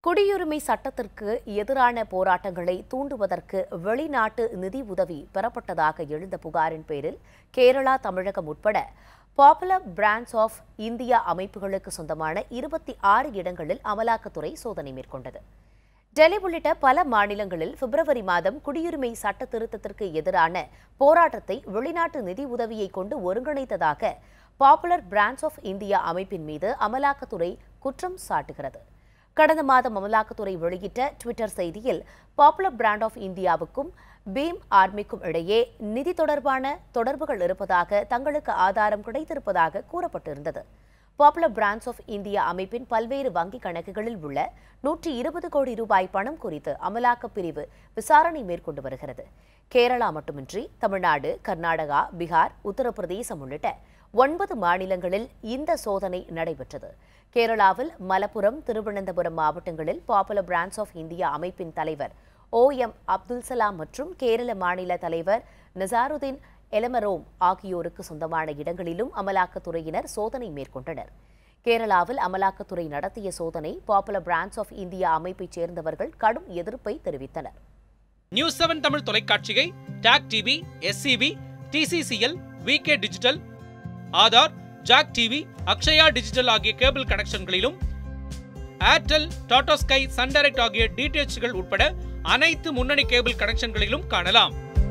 குடியுரிமை சட்டத்திற்கு எதிரான போராட்டங்களை தூண்டுவதற்கு வெளிநாட்டு நிதி உதவி பெறப்பட்டதாக எழுந்த புகாரின் பேரில் கேரளா தமிழகம் உட்பட பாப்புலர் பிராண்ட்ஸ் ஆஃப் இந்தியா அமைப்புகளுக்கு சொந்தமான இருபத்தி ஆறு இடங்களில் அமலாக்கத்துறை சோதனை மேற்கொண்டது டெல்லி உள்ளிட்ட பல மாநிலங்களில் பிப்ரவரி மாதம் குடியுரிமை சட்ட திருத்தத்திற்கு எதிரான போராட்டத்தை வெளிநாட்டு நிதி உதவியை கொண்டு ஒருங்கிணைத்ததாக பாப்புலர் பிராண்ட்ஸ் ஆஃப் இந்தியா அமைப்பின் மீது அமலாக்கத்துறை குற்றம் சாட்டுகிறது கடந்த மாதம் அமலாக்கத்துறை வெளியிட்ட ட்விட்டர் செய்தியில் பாப்புலர் பிராண்ட் ஆஃப் இந்தியாவுக்கும் பீம் ஆர்மிக்கும் இடையே நிதி தொடர்பான தொடர்புகள் இருப்பதாக தங்களுக்கு ஆதாரம் கிடைத்திருப்பதாக கூறப்பட்டிருந்தது பாப்புலர் பிராண்ட்ஸ் ஆஃப் இந்தியா அமைப்பின் பல்வேறு வங்கிக் கணக்குகளில் உள்ள நூற்றி இருபது கோடி ரூபாய் பணம் குறித்து அமலாக்கப் பிரிவு விசாரணை மேற்கொண்டு வருகிறது கேரளா மட்டுமின்றி தமிழ்நாடு கர்நாடகா பீகார் உத்தரப்பிரதேசம் உள்ளிட்ட ஒன்பது மாநிலங்களில் இந்த சோதனை நடைபெற்றது கேரளாவில் மலப்புரம் திருவனந்தபுரம் மாவட்டங்களில் பாப்புலர் பிராண்ட்ஸ் ஆஃப் இந்தியா அமைப்பின் தலைவர் ஓ எம் அப்துல் சலாம் மற்றும் கேரள மாநில தலைவர் நசாருதீன் எலமரோம் ஆகியோருக்கு சொந்தமான இடங்களிலும் அமலாக்கத்துறையினர் சோதனை மேற்கொண்டனர் கேரளாவில் அமலாக்கத்துறை நடத்திய சோதனை பாப்புலர் பிராண்ட்ஸ் ஆஃப் இந்தியா அமைப்பைச் சேர்ந்தவர்கள் கடும் எதிர்ப்பை தெரிவித்தனர் நியூஸ் செவன் தமிழ் தொலைக்காட்சியை TAC TV SCP TCCL VK digital Aadhaar Jak TV Akshaya digital ஆகிய கேபிள் கனெக்ஷன்களிலும் Airtel Tata Sky Sun Direct ஆகிய டிடிஎச்கள் உட்பட அனைத்து முன்னணி கேபிள் கனெக்ஷன்களிலும் காணலாம்